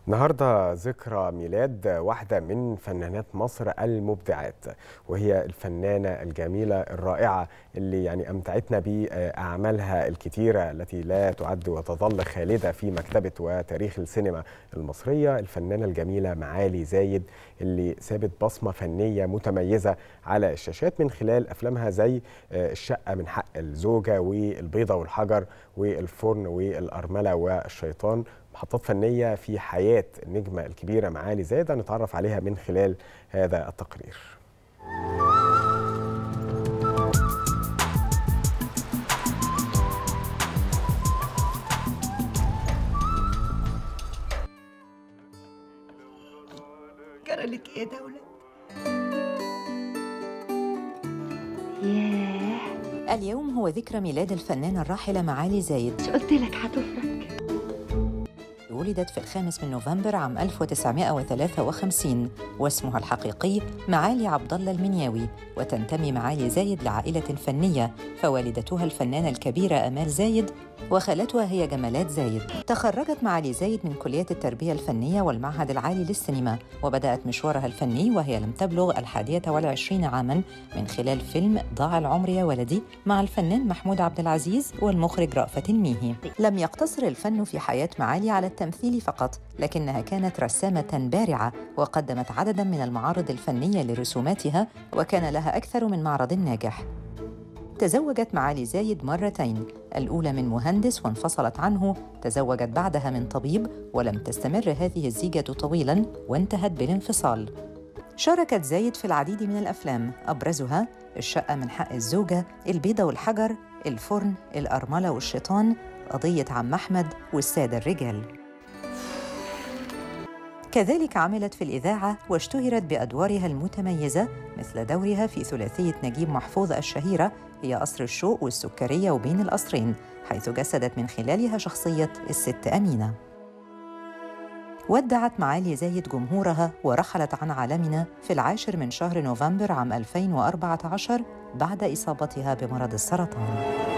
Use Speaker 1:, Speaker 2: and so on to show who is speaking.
Speaker 1: النهارده ذكرى ميلاد واحدة من فنانات مصر المبدعات وهي الفنانة الجميلة الرائعة اللي يعني أمتعتنا بأعمالها الكتيرة التي لا تعد وتظل خالدة في مكتبة وتاريخ السينما المصرية الفنانة الجميلة معالي زايد اللي سابت بصمة فنية متميزة على الشاشات من خلال أفلامها زي الشقة من حق الزوجة والبيضة والحجر والفرن والأرملة والشيطان محطات فنية في حياة النجمة الكبيرة معالي زايد نتعرف عليها من خلال هذا التقرير
Speaker 2: جرى لك ايه ده ولاد
Speaker 3: ياه اليوم هو ذكرى ميلاد الفنانة الراحلة معالي زايد
Speaker 2: مش قلت لك هتفرج
Speaker 3: ولدت في الخامس من نوفمبر عام 1953 واسمها الحقيقي معالي عبد الله المنياوي وتنتمي معالي زايد لعائلة فنية فوالدتها الفنانة الكبيرة أمال زايد وخالتها هي جمالات زايد تخرجت معالي زايد من كلية التربية الفنية والمعهد العالي للسينما وبدأت مشوارها الفني وهي لم تبلغ الحادية والعشرين عاماً من خلال فيلم ضاع العمر يا ولدي مع الفنان محمود عبد العزيز والمخرج رأفت الميهي لم يقتصر الفن في حياة معالي على التمثيل فقط لكنها كانت رسامة بارعة وقدمت عدداً من المعارض الفنية لرسوماتها وكان لها أكثر من معرض ناجح تزوجت معالي زايد مرتين الأولى من مهندس وانفصلت عنه تزوجت بعدها من طبيب ولم تستمر هذه الزيجة طويلاً وانتهت بالانفصال شاركت زايد في العديد من الأفلام أبرزها الشقة من حق الزوجة البيضة والحجر الفرن الأرملة والشيطان قضية عم أحمد والسادة الرجال كذلك عملت في الإذاعة واشتهرت بأدوارها المتميزة مثل دورها في ثلاثية نجيب محفوظ الشهيرة هي قصر الشوق والسكرية وبين القصرين حيث جسدت من خلالها شخصية الست أمينة ودعت معالي زايد جمهورها ورحلت عن عالمنا في العاشر من شهر نوفمبر عام 2014 بعد إصابتها بمرض السرطان